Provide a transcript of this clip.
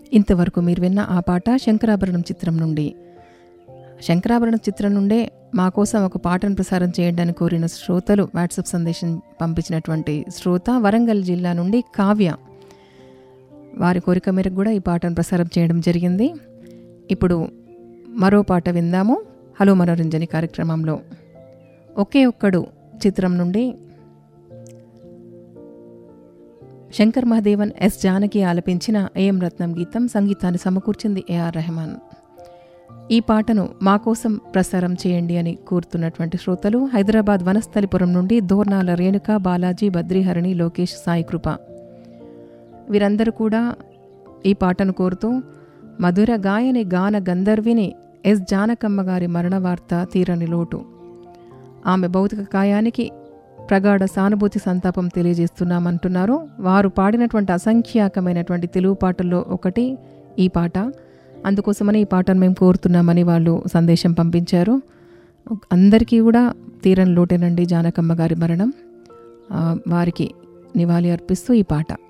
ఇంతవరకు మీరు విన్న ఆ పాట శంకరాభరణం చిత్రం నుండి శంకరాభరణం చిత్రం నుండే మా కోసం ఒక పాటను ప్రసారం చేయడానికి కోరిన శ్రోతలు వాట్సాప్ సందేశం పంపించినటువంటి శ్రోత వరంగల్ జిల్లా నుండి కావ్య వారి కోరిక మేరకు కూడా ఈ పాటను ప్రసారం చేయడం జరిగింది ఇప్పుడు మరో పాట విందాము హలో మనోరంజని కార్యక్రమంలో ఒకే ఒక్కడు చిత్రం నుండి శంకర్ మహదేవన్ ఎస్ జానకి ఆలపించిన ఏఎం రత్నం గీతం సంగీతాన్ని సమకూర్చింది ఏఆర్ రెహమాన్ ఈ పాటను మా కోసం ప్రసారం చేయండి అని కోరుతున్నటువంటి శ్రోతలు హైదరాబాద్ వనస్థలిపురం నుండి దోర్నాల రేణుక బాలాజీ బద్రీహరణి లోకేష్ సాయి కృప వీరందరూ కూడా ఈ పాటను కోరుతూ మధుర గాయని గాన గంధర్విని ఎస్ జానకమ్మ గారి మరణ వార్త తీరని లోటు ఆమె భౌతిక కాయానికి ప్రగాఢ సానుభూతి సంతాపం తెలియజేస్తున్నామంటున్నారు వారు పాడినటువంటి అసంఖ్యాకమైనటువంటి తెలుగు పాటల్లో ఒకటి ఈ పాట అందుకోసమని ఈ పాటను మేము కోరుతున్నామని వాళ్ళు సందేశం పంపించారు అందరికీ కూడా తీరని లోటేనండి జానకమ్మ గారి మరణం ఆ, వారికి నివాళి అర్పిస్తూ ఈ పాట